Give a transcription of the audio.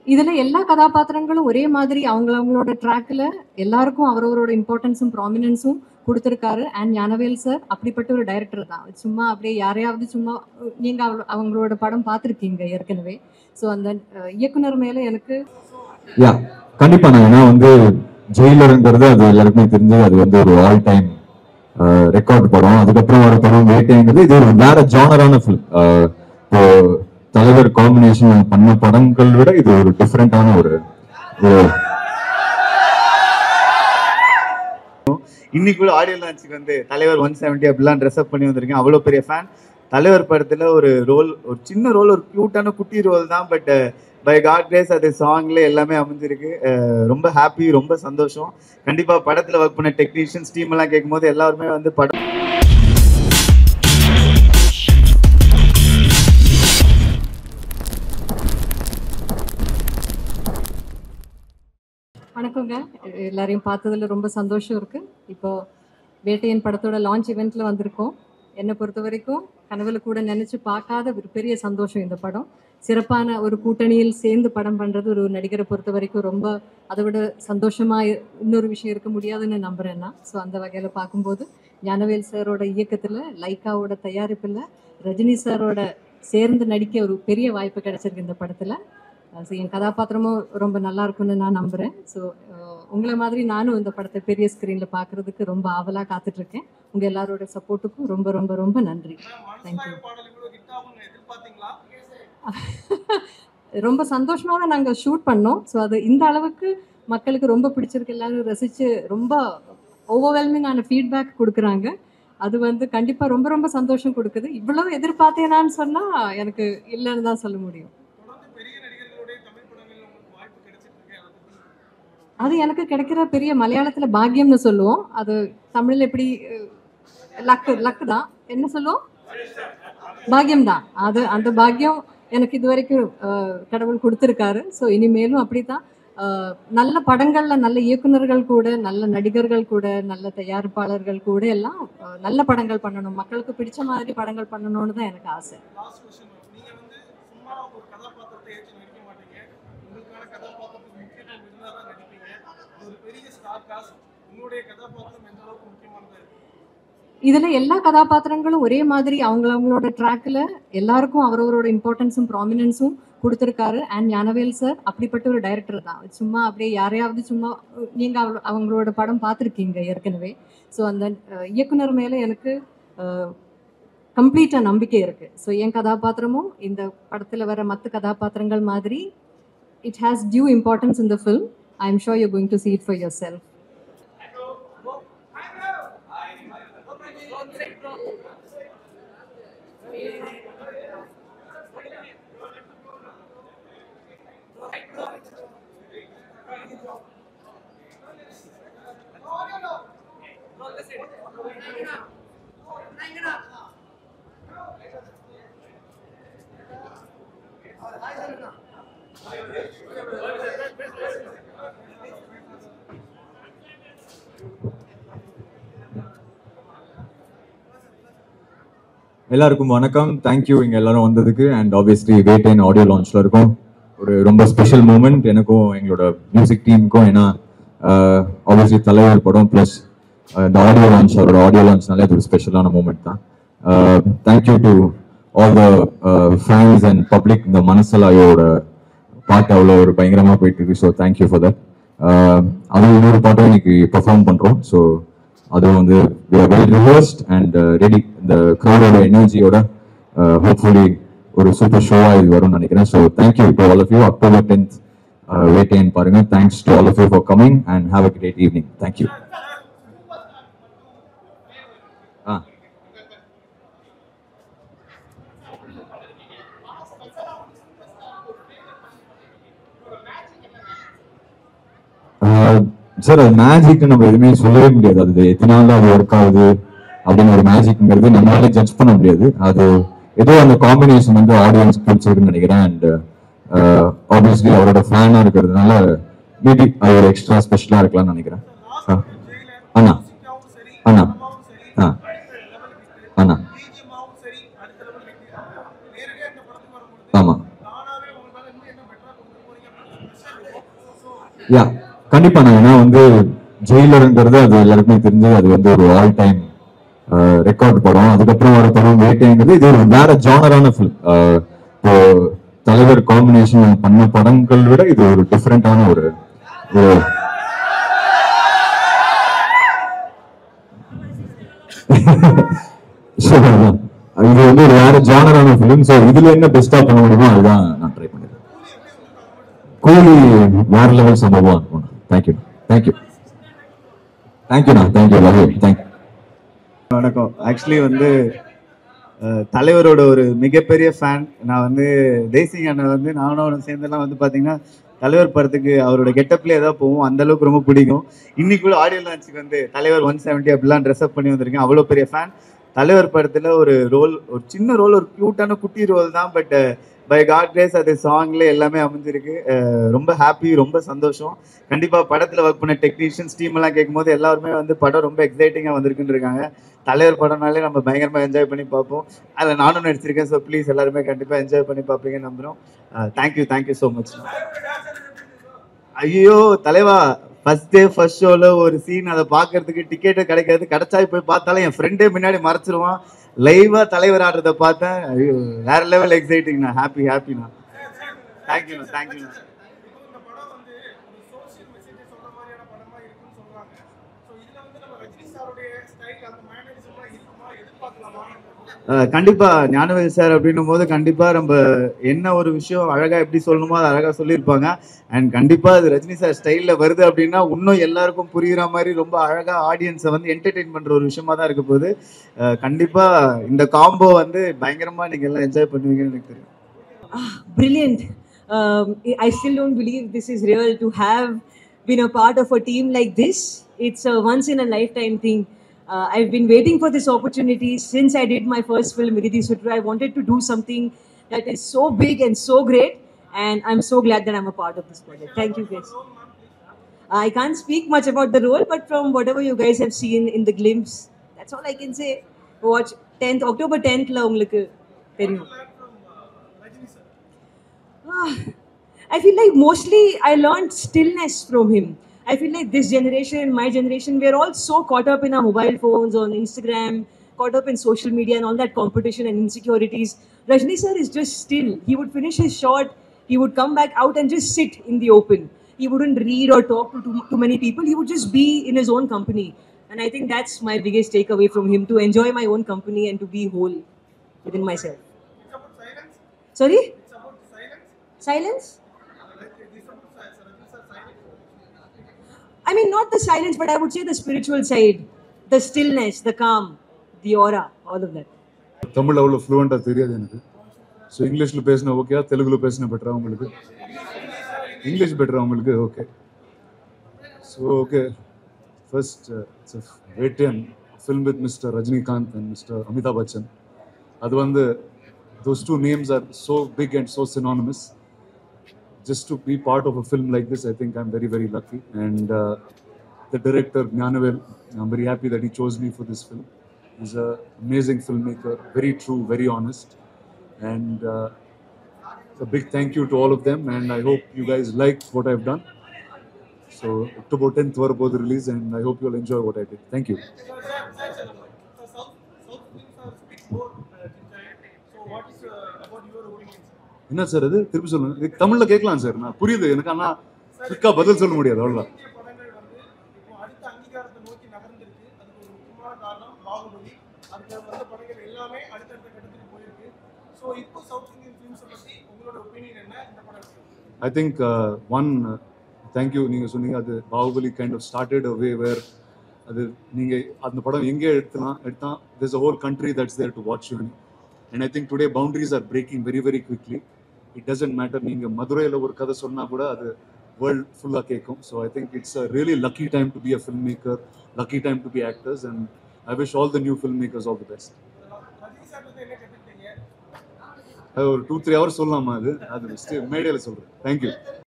இதுல எல்லா கதாபாத்திரங்களும் ஒரே மாதிரி அவங்க அவங்களோட ட்ராக்ல எல்லாருக்கும் அவரவரோட இம்பார்ட்டன்ஸும் ப்ராமினன்ஸும் கொடுத்துருக்காரு அண்ட் ஞானவேல் சார் அப்படிப்பட்ட ஒரு டைரக்டர் தான் சும்மா அப்படியே யாரையாவது சும்மா அஹ், நீங்க அவ- அவங்களோட படம் பார்த்துருக்கீங்க ஏற்கனவே ஸோ அந்த அஹ், இயக்குனர் மேல எனக்கு யா கண்டிப்பா நான் ஏன்னா வந்து ஜெயிலருங்கிறது அது எல்லாருக்குமே தெரிஞ்சது அது வந்து ஒரு ஆல் டைம் ரெக்கார்ட் படம் அதுக்கப்புறம் வர படம் வேட்டைங்கிறது இது ஒரு வேற ஜானரான ஃபிலிம் இப்போ தலைவர் காம்பினேஷன் பண்ண படங்கள் விட இது ஒரு டிஃப்ரெண்டான ஒரு ஒரு இன்னைக்கு கூட ஆடியோ லான்ச்சுக்கு வந்து தலைவர் ஒன் செவன்ட்டி அப்படிலாம் ட்ரெஸ் அப் பண்ணி வந்திருக்கேன் அவ்வளோ பெரிய ஃபேன் தலைவர் படத்துல ஒரு ரோல் ஒரு சின்ன ரோல் ஒரு க்யூட்டான குட்டி ரோல் தான் பட் பை காட் கிரேஸ் அது சாங்ல எல்லாமே அமைஞ்சிருக்கு அஹ் ரொம்ப ஹாப்பி ரொம்ப சந்தோஷம் கண்டிப்பா படத்துல ஒர்க் பண்ண டெக்னீஷியன்ஸ் டீம் எல்லாம் கேட்கும்போது எல்லாருமே வந்து படம் வணக்கங்க எல்லாரையும் பார்த்ததுல ரொம்ப சந்தோஷம் இருக்கு இப்போ வேட்டையன் படத்தோட லான்ச் இவெண்ட்ல வந்திருக்கோம் என்னை பொறுத்த வரைக்கும் கனவுல கூட நினைச்சு பார்க்காத ஒரு பெரிய சந்தோஷம் இந்த படம் சிறப்பான ஒரு கூட்டணியில் சேர்ந்து படம் பண்றது ஒரு நடிகரை பொறுத்த வரைக்கும் ரொம்ப அதை விட சந்தோஷமா இ- இன்னொரு விஷயம் இருக்க முடியாதுன்னு நம்புறேன் நான் ஸோ அந்த வகையில பார்க்கும்போது ஞானவேல் சாரோட இயக்கத்துல லைக்காவோட தயாரிப்புல ரஜினி சாரோட சேர்ந்து நடிக்க ஒரு பெரிய வாய்ப்பு கிடைச்சிருக்கு இந்த படத்துல ஸோ என் கதாபாத்திரமும் ரொம்ப நல்லா இருக்கும்னு நான் நம்புகிறேன் ஸோ உங்களை மாதிரி நானும் இந்த படத்தை பெரிய ஸ்க்ரீனில் பார்க்குறதுக்கு ரொம்ப ஆவலாக காத்துட்ருக்கேன் உங்கள் எல்லாரோட சப்போர்ட்டுக்கும் ரொம்ப ரொம்ப ரொம்ப நன்றி தேங்க்யூ ரொம்ப சந்தோஷமாக தான் நாங்கள் ஷூட் பண்ணோம் ஸோ அது இந்த அளவுக்கு மக்களுக்கு ரொம்ப பிடிச்சிருக்கு எல்லாரும் ரசித்து ரொம்ப ஓவர்வெல்மிங்கான ஃபீட்பேக் கொடுக்குறாங்க அது வந்து கண்டிப்பாக ரொம்ப ரொம்ப சந்தோஷம் கொடுக்குது இவ்வளவு எதிர்பார்த்தேனான்னு சொன்னால் எனக்கு இல்லைன்னு தான் சொல்ல முடியும் அது எனக்கு கிடைக்கிற பெரிய மலையாளத்துல பாக்கியம்னு சொல்லுவோம் அது தமிழ்ல எப்படி லக்கு லக்கு தான் என்ன சொல்லுவோம் பாக்கியம் தான் அது அந்த பாக்கியம் எனக்கு இது வரைக்கும் அஹ், கடவுள் கொடுத்துருக்காரு ஸோ இனிமேலும் அப்படித்தான் அஹ், நல்ல படங்கள்ல நல்ல இயக்குனர்கள் கூட நல்ல நடிகர்கள் கூட நல்ல தயாரிப்பாளர்கள் கூட எல்லாம் அஹ், நல்ல படங்கள் பண்ணணும் மக்களுக்கு பிடிச்ச மாதிரி படங்கள் பண்ணணும்னு தான் எனக்கு ஆசை லாஸ்ட் கொஸ்டின் நீங்க வந்து சும்மா ஒரு கதாபாத்திரத்தை ஏற்று நடிக்க மாட்டீங்க உங்களுக்கான கதாபாத்திரத்துக்கு முக்கியத்துவம் இருந்தால் தான் நடிப்பீங்க அது ஒரு பெரிய ஸ்டார் காஸ்ட் உங்களுடைய கதாபாத்திரம் எந்த அளவுக்கு முக்கியமானதா இருக்கு இதுல எல்லா கதாபாத்திரங்களும் ஒரே மாதிரி அவங்க அவங்களோட ட்ராக்ல எல்லாருக்கும் அவரவரோட இம்பார்ட்டன்ஸும் ப்ராமினன்ஸும் கொடுத்துருக்காரு அண்ட் ஞானவேல் சார் அப்படிப்பட்ட ஒரு டைரக்டர் தான் சும்மா அப்படியே யாரையாவது சும்மா அஹ், நீங்க அவ- அவங்களோட படம் பார்த்துருக்கீங்க ஏற்கனவே ஸோ அந்த அஹ், இயக்குனர் மேல எனக்கு கம்ப்ளீட்டாக நம்பிக்கை இருக்கு ஸோ என் கதாபாத்திரமும் இந்த படத்துல வர மற்ற கதாபாத்திரங்கள் மாதிரி it has due importance in the film I am sure you going to see it for yourself எல்லாருக்கும் வணக்கம் தேங்க்யூ இங்க எல்லாரும் வந்ததுக்கு அண்ட் ஆப்வியஸ்லி வேட்டைன் ஆடியோ லான்ச்ல இருக்கும் ஒரு ரொம்ப ஸ்பெஷல் மூமெண்ட் எனக்கும் எங்களோட மியூசிக் டீமுக்கும் ஏன்னா ஆப்வியஸ்லி தலைவர் படம் ப்ளஸ் இந்த ஆடியோ லான்ச் அவரோட ஆடியோ லான்ச்னாலே அது ஒரு ஸ்பெஷலான மூமெண்ட் தான் thank you to all the fans and public இந்த மனசலாயோட பாட்டு அவ்வளோ ஒரு பயங்கரமா போயிட்டு இருக்கு ஸோ தேங்க்யூ ஃபார் தட் அது இன்னொரு பாட்டும் இன்னைக்கு பெர்ஃபார்ம் பண்றோம் ஸோ அதுவும் வந்து வெல் ரிவர்ஸ்ட் அண்ட் ரெடி இந்த க்ரௌடோட எனர்ஜியோட ஹோப்ஃபுல்லி ஒரு சூப்பர் ஷோவா இது வரும்னு நினைக்கிறேன் so thank you to all of you October tenth Vettaiyan பாருங்க thanks to all of you for coming and have a great evening thank you ஆ சார் அது மேஜிக் நம்ம எதுவுமே சொல்லவே முடியாது அது எத்தனை நாள் அது ஒர்க் ஆகுது அப்படின்னு ஒரு மேஜிக்ங்கிறது நம்மளால ஜட்ஜ் பண்ண முடியாது அது ஏதோ அந்த காம்பினேஷன் வந்து ஆடியன்ஸ் பிடிச்சிருக்குன்னு நினைக்கிறேன் அண்ட் ஆப்வியஸ்லி அவரோட ஃபேனா இருக்கிறதுனால மேபி அது ஒரு எக்ஸ்ட்ரா ஸ்பெஷலா இருக்கலாம்னு நினைக்கிறேன் ஆ. அண்ணா மியூசிக்காவும் சரி அண்ணா படமாவும் சரி ஆ அடுத்த லெவலுக்கு அண்ணா பிஜிஎம்மாவும் சரி அடுத்த லெவலுக்கு நேரடியாக இந்த படத்துக்கு வரும்பொழுது ஆமா தானாவே உங்களால இன்னும் என்ன பெட்டரா கொண்டு போறீங்க அப்படின்னு யா கண்டிப்பா நான் ஏன்னா வந்து ஜெயிலருங்கிறது அது எல்லாருக்குமே தெரிஞ்சது அது வந்து ஒரு ஆல் டைம் ரெக்கார்ட் படம் அதுக்கப்புறம் வர படம் வேட்டைங்கிறது இது ஒரு வேற ஜானரான ஃபிலிம் இப்போ தலைவர் காம்பினேஷன் பண்ண படங்கள் விட இது ஒரு டிஃப்ரெண்டான ஒரு ஒரு So, இது வந்து ஒரு வேற ஜானரான ஃபிலிம் ஸோ இதுல என்ன பெஸ்டா பண்ண முடியுமோ அதுதான் நான் ட்ரை பண்ணிருக்கேன் கூலி வேற லெவல் சம்பவம் இருக்கும் தேங்க்யூ தேங்க்யூ தேங்க்யூண்ணா தேங்க்யூ லவ் யூ தேங்க்யூ வணக்கம் ஆக்சுவலி வந்து அஹ், தலைவரோட ஒரு மிகப்பெரிய ஃபேன் நான் வந்து தேசிங் அண்ணன் வந்து நானும் அவனும் சேர்ந்தெல்லாம் வந்து பார்த்தீங்கன்னா தலைவர் படத்துக்கு அவரோட கெட்டப்லேயே ஏதாவது போவோம் அந்த அளவுக்கு ரொம்ப பிடிக்கும் இன்னைக்குள்ள ஆடியோ லான்ச்சுக்கு வந்து தலைவர் ஒன் செவன்ட்டி அப்படிலாம் ட்ரெஸ் அப் பண்ணி வந்திருக்கேன் அவ்வளோ பெரிய ஃபேன் தலைவர் படத்தில் ஒரு ரோல் ஒரு சின்ன ரோல் ஒரு க்யூட்டான குட்டி ரோல் தான் பட் பை காட் கிரேஸ் அது சாங்ல எல்லாமே அமைஞ்சிருக்கு அஹ், ரொம்ப ஹாப்பி ரொம்ப சந்தோஷம் கண்டிப்பாக படத்தில் ஒர்க் பண்ண டெக்னீஷியன்ஸ் டீம் எல்லாம் கேட்கும்போது எல்லாருமே வந்து படம் ரொம்ப எக்ஸைட்டிங்காக வந்திருக்குன்னு இருக்காங்க தலைவர் படம்னாலே நம்ம பயங்கரமாக என்ஜாய் பண்ணி பார்ப்போம் அதில் நானும் நடிச்சிருக்கேன் ஸோ ப்ளீஸ் எல்லாருமே கண்டிப்பாக என்ஜாய் பண்ணி பார்ப்பீங்கன்னு நம்புகிறோம் தேங்க்யூ தேங்க்யூ ஸோ மச் ஐயோ தலைவா ஃபர்ஸ்ட் டே ஃபர்ஸ்ட் ஷோவில் ஒரு சீன் அதை பார்க்கறதுக்கு டிக்கெட்டே கிடைக்காது கிடைச்சா போய் பார்த்தாலும் என் ஃப்ரெண்டே முன்னாடி மறைச்சிருவான் லைவாக தலைவர் ஆடுறத பார்த்தேன் ஐயோ வேற லெவல் எக்ஸைட்டிங்ண்ணா ஹாப்பி ஹாப்பிண்ணா தேங்க்யூண்ணா தேங்க்யூண்ணா இந்த படம் வந்து ஒரு சோஷியல் மெசேஜ் சொல்ற மாதிரியான படமா இருக்குன்னு சொல்றாங்க ஸோ இதுல வந்து நம்ம ரஜினி சாருடைய ஸ்டைல் அந்த மேனரிசம்லாம் இருக்குமா எதிர்பார்க்கலாமா அஹ் கண்டிப்பா ஞானவேல் சார் அப்படின்னும் போது கண்டிப்பா நம்ம என்ன ஒரு விஷயம் அழகா எப்படி சொல்லணுமோ அதை அழகா சொல்லியிருப்பாங்க அண்ட் கண்டிப்பா அது ரஜினி சார் ஸ்டைல்ல வருது அப்படின்னா இன்னும் எல்லாருக்கும் புரியுற மாதிரி ரொம்ப அழகா ஆடியன்ஸை வந்து என்டர்டெயின் பண்ற ஒரு விஷயமா தான் இருக்க போகுது அஹ் கண்டிப்பா இந்த காம்போ வந்து பயங்கரமா நீங்க எல்லாம் என்ஜாய் பண்ணுவீங்கன்னு எனக்கு தெரியும் brilliant. Um, I still don't believe this is real to have been a part of a team like this. It's a once in a lifetime thing. Uh, I've been waiting for this opportunity since I did my first film, Miridi Sutra. I wanted to do something that is so big and so great, and I'm so glad that I'm a part of this project. Thank you, guys. I can't speak much about the role, but from whatever you guys have seen in the glimpse, that's all I can say. Watch 10th, October 10th, la உங்களுக்கு தெரியும் Rajini sir Ah, I feel like mostly I learned stillness from him. I feel like this generation, my generation, we're all so caught up in our mobile phones, on Instagram, caught up in social media and all that competition and insecurities. Rajni sir is just still. He would finish his shot, he would come back out and just sit in the open. He wouldn't read or talk to too, too many people. He would just be in his own company. And I think that's my biggest takeaway from him to enjoy my own company and to be whole within myself. It's about silence Sorry? It's about silence Silence? Like it's about Rajini sir silence I mean, not the silence, but I would say the spiritual side, the stillness, the calm, the aura, all of that. Tamil அவ்வளோ ஃப்ளூவெண்ட்டாக தெரியாது எனக்கு so இங்கிலீஷில் பேசினா ஓகேயா தெலுங்குல பேசினா பெட்டரா உங்களுக்கு இங்கிலீஷ் பெட்டரா உங்களுக்கு okay so okay first it's Vettaiyan film with mister Rajinikanth and mister Amitabh Bachchan அது வந்து those two names are so big and so synonymous just to be part of a film like this, I think I'm very, very lucky. And uh, the director, Jnanavel, I'm very happy that he chose me for this film. He's an amazing filmmaker, very true, very honest. And uh, a big thank you to all of them. And I hope you guys like what I've done. So, October 10th, Varabodh release, and I hope you'll enjoy what I did. Thank you. South South films are speak more uh, giant. So what is uh, about your opinion, sir? என்ன sir அது திருப்பி சொல்லுங்க இது தமிழ்ல கேட்கலாம் sir நான் புரியுது எனக்கு ஆனா குயிக்கா பதில் சொல்ல முடியாது அவ்வளவுதான் இந்திய படங்கள் வந்து இப்போ அடுத்த அங்கீகாரத்தை நோக்கி நகர்ந்திருக்கு அதுக்கு ஒரு முக்கியமான காரணம் பாகுபலி அதுக்கு வந்த படங்கள் எல்லாமே அடுத்தடுத்த கட்டத்துக்கு போயிருக்கு ஸோ இப்போ சவுத் இந்தியன் ஃபிலிம்ஸை பற்றி உங்களோட ஒப்பீனியன் என்ன இந்த படம் ஐ திங்க் ஒன் தேங்க்யூ நீங்கள் சொன்னீங்க அது Baahubali kind of started way where அது நீங்கள் அந்த படம் எங்கே எடுத்தலாம் எடுத்தா this a whole country that's there to watch you and I think today boundaries are breaking very very quickly it doesn't matter நீங்கள் மதுரையில் ஒரு கதை சொன்னால் கூட அது வேர்ல்ட் ஃபுல்லாக கேட்கும் so I think it's a really lucky time to be a filmmaker lucky time to be actors and I wish all the new filmmakers all the best Rajini sir வந்து என்ன கற்றுக்கிட்டீங்க அது ஒரு two three hours சொல்லலாமா அது அது மேடையில் சொல்கிறேன் thank you